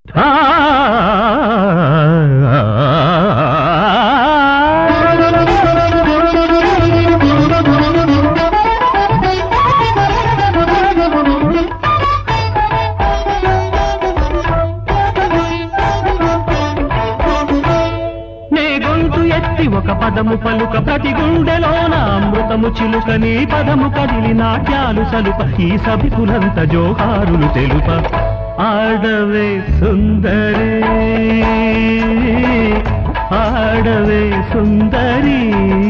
నే గొంతు ఎత్తి ఒక పదము పలుక ప్రతి గుండెలోన అమృతము చిలుక నీ పదము కదిలి నాట్యాలు సలుప ఈ సభికులంత జోహారులు తెలుప ఆడవే సుందరి ఆడవే సుందరి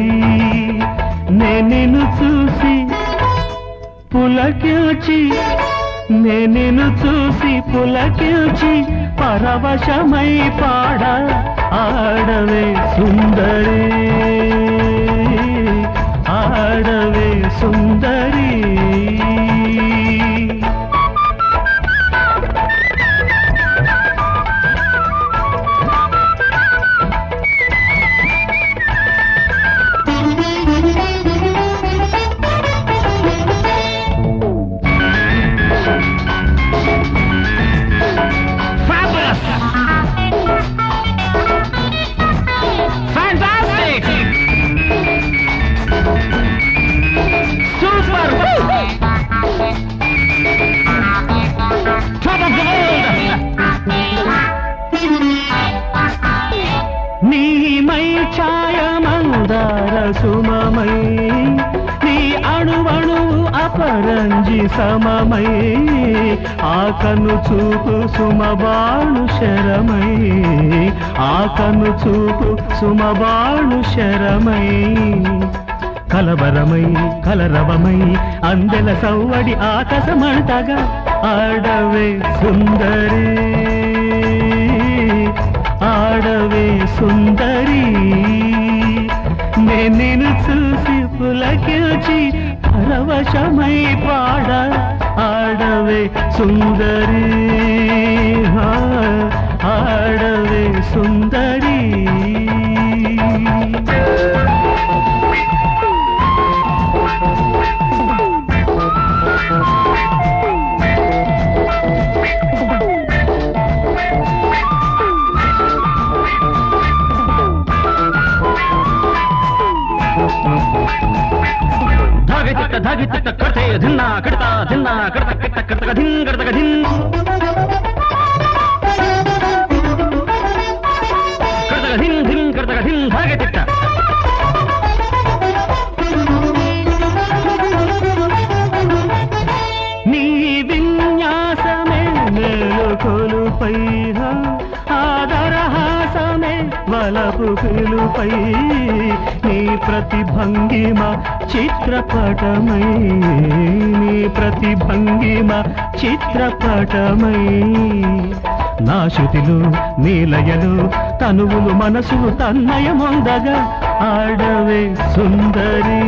నే నిన్ను చూసి పులకిల్చి నేను చూసి పులకిల్చి పరవశమై పాడ ఆడవే సుందరి ఆడవే సుందరి Fabulous! Fantastic! Super! Top of the world! నీమై ఛాయమందార సుమమై నీ అణువణు అపరంజి సమమై ఆకను చూపు సుమబాణు శరమై ఆకను చూపు సుమబాణు శరమై కలవరమై కలరవమై అందెల సవ్వడి ఆకాశమంటగా ఆడవే సుందరి ఆడవే సుందరి నేను నిన్ను చూసి పులకిల్చి పరవశమై పాడ ఆడవే సుందరి ఆ, ఆడవే సుందరి ధాగ చిత్త ధాగి చిత్త కడతే ధిన్నా కడతా ధిన్నా కడత కిట్ట కడతక ధిన్ కడతక ధిన్ కడతక ధిన్ ధిన్ కడతక ధిన్ ధాగ చిత్త నీ విన్యాసమే మేలుకొలుపై ఆదరహాసమే వలపు పిలుపై నీ ప్రతిభంగిమ చిత్రపటమై నీ ప్రతిభంగిమ చిత్రపటమై నా శృతిలు నీలయలు తనువులు మనసులు తన్నయమొందగా ఆడవే సుందరి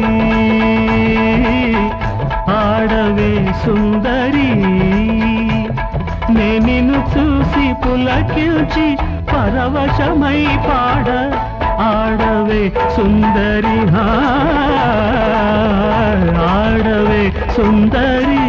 ఆడవే సుందరి నే నిన్ను చూసి పులకిల్చి పరవశమై పాడ ఆడవే సుందరి హా, ఆడవే సుందరి